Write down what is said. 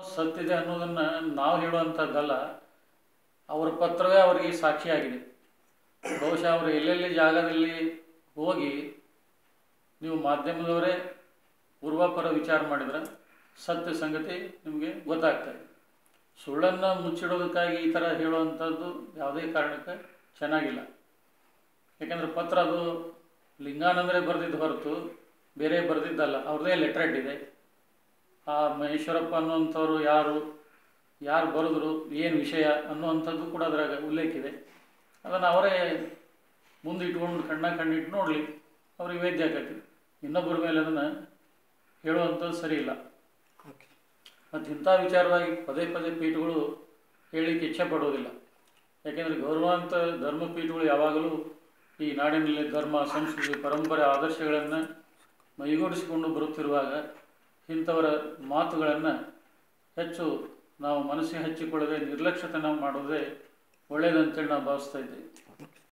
ಸತ್ತಿದೆ ಅನ್ನೋದನ್ನು ನಾವು ಹೇಳುವಂಥದ್ದಲ್ಲ ಅವರ ಪತ್ರವೇ ಅವರಿಗೆ ಸಾಕ್ಷಿಯಾಗಿದೆ ಬಹುಶಃ ಅವರು ಎಲ್ಲೆಲ್ಲಿ ಜಾಗದಲ್ಲಿ ಹೋಗಿ ನೀವು ಮಾಧ್ಯಮದವರೇ ಪೂರ್ವಾಪರ ವಿಚಾರ ಮಾಡಿದ್ರೆ ಸತ್ಯ ಸಂಗತಿ ನಿಮಗೆ ಗೊತ್ತಾಗ್ತದೆ ಸುಳ್ಳನ್ನು ಮುಚ್ಚಿಡೋದಕ್ಕಾಗಿ ಈ ಥರ ಹೇಳುವಂಥದ್ದು ಯಾವುದೇ ಕಾರಣಕ್ಕೆ ಚೆನ್ನಾಗಿಲ್ಲ ಯಾಕಂದರೆ ಪತ್ರ ಅದು ಲಿಂಗಾನಂದರೆ ಬರೆದಿದ್ದು ಹೊರತು ಬೇರೆ ಬರೆದಿದ್ದಲ್ಲ ಅವ್ರದ್ದೇ ಲೆಟ್ರೆಡ್ ಇದೆ ಆ ಮಹೇಶ್ವರಪ್ಪ ಅನ್ನುವಂಥವ್ರು ಯಾರು ಯಾರು ಬರೆದ್ರು ಏನು ವಿಷಯ ಅನ್ನುವಂಥದ್ದು ಕೂಡ ಅದರಾಗ ಉಲ್ಲೇಖ ಇದೆ ಅದನ್ನು ಅವರೇ ಮುಂದೆ ಇಟ್ಕೊಂಡು ಕಣ್ಣ ಕಣ್ಣಿಟ್ಟು ನೋಡಲಿ ಅವ್ರಿಗೆ ವೇದ್ಯ ಆಕೈತಿ ಇನ್ನೊಬ್ಬರ ಮೇಲೆ ಅದನ್ನು ಹೇಳುವಂಥದ್ದು ಸರಿ ಇಲ್ಲ ಓಕೆ ಮತ್ತು ಇಂಥ ವಿಚಾರವಾಗಿ ಪದೇ ಪದೇ ಪೀಠಗಳು ಹೇಳಲಿಕ್ಕೆ ಇಚ್ಛೆ ಪಡುವುದಿಲ್ಲ ಯಾಕೆಂದರೆ ಗೌರವಾಂತ ಧರ್ಮಪೀಠಗಳು ಯಾವಾಗಲೂ ಈ ನಾಡಿನಲ್ಲಿ ಧರ್ಮ ಸಂಸ್ಕೃತಿ ಪರಂಪರೆ ಆದರ್ಶಗಳನ್ನು ಮೈಗೂಡಿಸಿಕೊಂಡು ಬರುತ್ತಿರುವಾಗ ಇಂಥವರ ಮಾತುಗಳನ್ನು ಹೆಚ್ಚು ನಾವು ಮನಸ್ಸಿಗೆ ಹಚ್ಚಿಕೊಳ್ಳದೆ ನಿರ್ಲಕ್ಷ್ಯತನ ಮಾಡೋದೇ ಒಳ್ಳೆಯದಂತೇಳಿ ನಾವು ಭಾವಿಸ್ತಾ ಇದ್ದೇವೆ